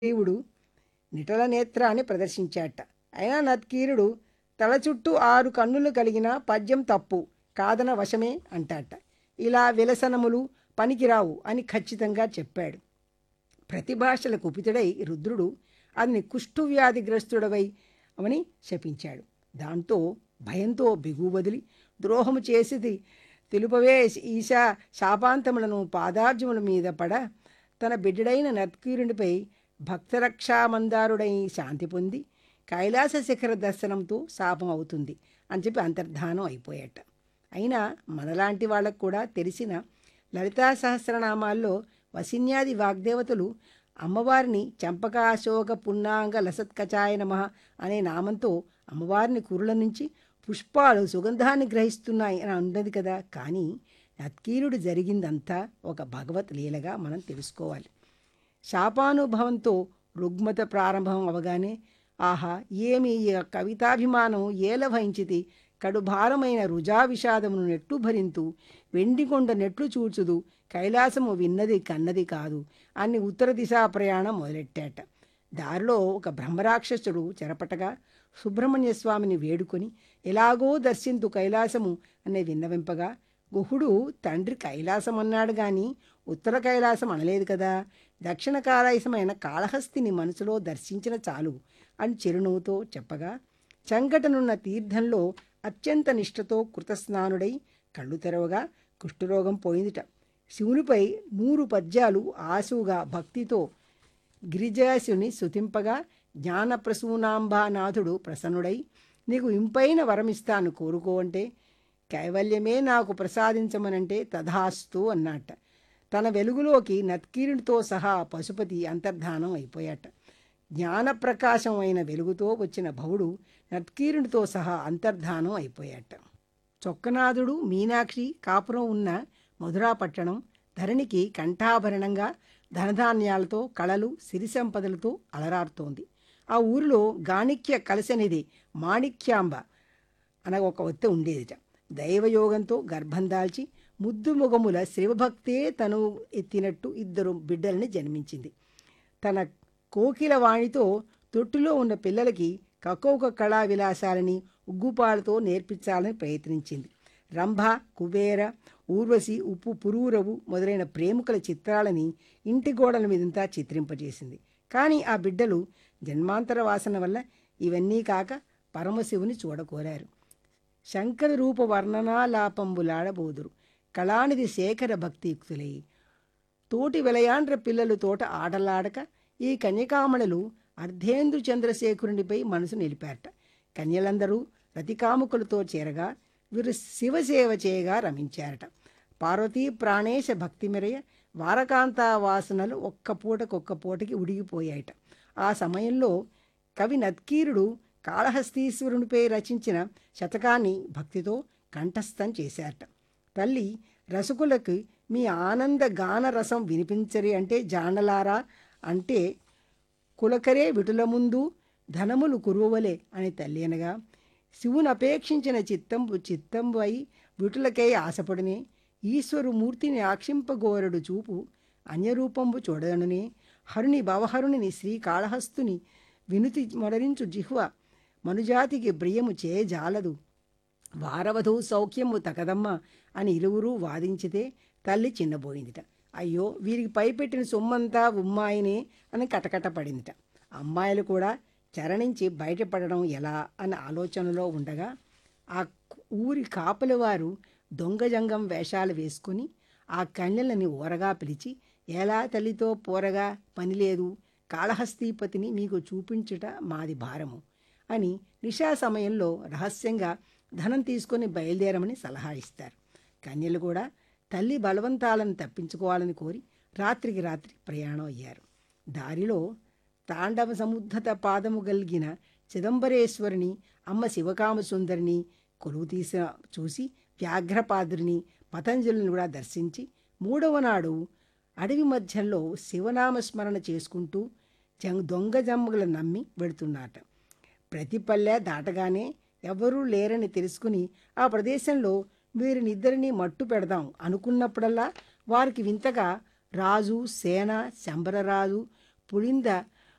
దేవుడు నిటల నేత్రాన్ని ప్రదర్శించాట అయినా నత్కీరుడు తల చుట్టూ ఆరు కన్నులు కలిగిన పద్యం తప్పు కాదన వశమే అంటాట ఇలా విలసనములు పనికిరావు అని ఖచ్చితంగా చెప్పాడు ప్రతిభాషల కుపితుడై రుద్రుడు అతని కుష్టు వ్యాధిగ్రస్తుడవై అని శపించాడు దాంతో భయంతో బిగు వదిలి ద్రోహము చేసిది తెలుపవే ఈశా శాపాంతములను పాదార్జముల మీద పడ తన బిడ్డడైన నత్కీరునిపై భక్తరక్షామందారుడై శాంతి పొంది కైలాస శిఖర దర్శనంతో శాపం అవుతుంది అని చెప్పి అంతర్ధానం అయిపోయాట అయినా మనలాంటి వాళ్ళకు కూడా తెలిసిన లలితా సహస్రనామాల్లో వసిన్యాది వాగ్దేవతలు అమ్మవారిని చంపకాశోక పున్నాంగ లసత్కచాయ నమ అనే నామంతో అమ్మవారిని కురుల నుంచి పుష్పాలు సుగంధాన్ని గ్రహిస్తున్నాయి అని ఉన్నది కదా కానీ నత్కీరుడు జరిగిందంతా ఒక భగవత్ లీలగా మనం తెలుసుకోవాలి శాపానుభవంతో రుగ్మత ప్రారంభం అవగానే ఆహా ఏమి ఈ కవితాభిమానం ఏల వహించితి కడుభారమైన రుజా విషాదమును నెట్టు భరింతు వెండికొండ నెట్లు చూచుదు కైలాసము విన్నది కన్నది కాదు అని ఉత్తర దిశా ప్రయాణం మొదలెట్టాట దారిలో ఒక బ్రహ్మరాక్షసుడు చెరపటగా సుబ్రహ్మణ్య స్వామిని వేడుకొని ఎలాగో దర్శింతు కైలాసము అనే విన్నవింపగా గుహుడు తండ్రి కైలాసం అన్నాడు గాని ఉత్తర కైలాసం అనలేదు కదా దక్షిణ కైలాసమైన కాళహస్తిని మనసులో దర్శించిన చాలు అని చిరునవ్వుతో చెప్పగా చంకటనున్న తీర్థంలో అత్యంత నిష్ఠతో కృతస్నానుడై కళ్ళు తెరవగా కుష్ఠరోగం పోయిందిట శివునిపై నూరు పద్యాలు ఆశువుగా భక్తితో గిరిజాసుని సుతింపగా జ్ఞానప్రసూనాంబానాథుడు ప్రసన్నుడై నీకు ఇంపైన వరమిస్తాను కోరుకో అంటే కైవల్యమే నాకు ప్రసాదించమనంటే తథాస్తు అన్నట్ట తన వెలుగులోకి నత్కీరునితో సహా పశుపతి అంతర్ధానం అయిపోయాట జ్ఞానప్రకాశం అయిన వెలుగుతో వచ్చిన భవుడు నత్కీరునితో సహా అంతర్ధానం అయిపోయాట చొక్కనాథుడు మీనాక్షి కాపురం ఉన్న మధురా పట్టణం ధరణికి కంఠాభరణంగా ధనధాన్యాలతో కళలు సిరి సంపదలతో అలరారుతోంది ఆ ఊరిలో గాణిక్య కలశనిధి మాణిక్యాంబ అనగా ఒక ఒత్త ఉండేదిట దైవయోగంతో గర్భం దాల్చి ముద్దు మొగముల శివభక్తే తను ఎత్తినట్టు ఇద్దరు బిడ్డల్ని జన్మించింది తన కోకిల వాణితో తొట్టులో ఉన్న పిల్లలకి కకోక కళా విలాసాలని ఉగ్గుపాలతో నేర్పించాలని ప్రయత్నించింది రంభ కుబేర ఊర్వశి ఉప్పు పురూరవు మొదలైన ప్రేమికుల చిత్రాలని ఇంటి గోడల మీదంతా చిత్రింపజేసింది కానీ ఆ బిడ్డలు జన్మాంతర వాసన వల్ల ఇవన్నీ కాక పరమశివుని చూడకోరారు శంకర రూప వర్ణనాలాపంబులాడబోదురు కళానిధి శేఖర భక్తియుక్తులై తోటి విలయాండ్ర పిల్లలు తోట ఆటలాడక ఈ కన్యకామణులు అర్ధేంద్రు చంద్రశేఖరునిపై మనసు నిలిపారట కన్యలందరూ రతికాముకులతో చేరగా వీరు శివసేవ చేయగా రమించారట పార్వతీ ప్రాణేశ భక్తి మెరయ వారకాంతా వాసనలు ఒక్క పూటకొక్క పూటకి ఉడిగిపోయాయట ఆ సమయంలో కవి నత్కీరుడు కాళహస్తీశ్వరునిపై రచించిన శతకాన్ని భక్తితో కంఠస్థం చేశారట తల్లి రసకులకు మీ ఆనంద గాన రసం వినిపించరి అంటే జానలారా అంటే కులకరే విటుల ముందు ధనములు కురువలే అని తల్లి అనగా శివుని అపేక్షించిన చిత్తంబు చిత్తంబు అయి విటులకై ఆశపడునే ఈశ్వరు మూర్తిని ఆక్షింపగోరడు చూపు అన్యరూపంబు చూడనునే హరుని భవహరుని శ్రీకాళహస్తుని వినుతి మొడరించు జిహ్వ మనుజాతికి ప్రియము చేయజాలదు వారవధు సౌఖ్యము తకదమ్మ అని ఇరువురు వాదించితే తల్లి చిన్నబోయిందిట అయ్యో వీరికి పైపెట్టిన సొమ్మంతా ఉమ్మాయినే అని కటకట పడిందిట అమ్మాయిలు కూడా చరణించి బయటపడడం ఎలా అన్న ఆలోచనలో ఉండగా ఆ ఊరి కాపుల వారు దొంగజంగం వేషాలు వేసుకుని ఆ కన్యలని ఓరగా పిలిచి ఎలా తల్లితో పోరగా పని లేదు కాళహస్తీపతిని మీకు చూపించుట మాది భారము అని నిషా సమయంలో రహస్యంగా ధనం తీసుకొని బయలుదేరమని సలహా ఇస్తారు కన్యలు కూడా తల్లి బలవంతాలను తప్పించుకోవాలని కోరి రాత్రికి రాత్రి ప్రయాణం అయ్యారు దారిలో తాండవ సముద్ధత పాదము గలిగిన చిదంబరేశ్వరిని అమ్మ శివకామ సుందరిని కొలువు తీసి చూసి వ్యాఘ్రపాదుని పతంజలిని కూడా దర్శించి మూడవ నాడు అడవి మధ్యలో శివనామస్మరణ చేసుకుంటూ జంగ్ దొంగ జమ్మగుల నమ్మి వెడుతున్నాట ప్రతి పల్లె దాటగానే ఎవరూ లేరని తెలుసుకుని ఆ ప్రదేశంలో వీరినిద్దరినీ మట్టు పెడదాం అనుకున్నప్పుడల్లా వారికి వింతగా రాజు సేన శంబరరాజు పులింద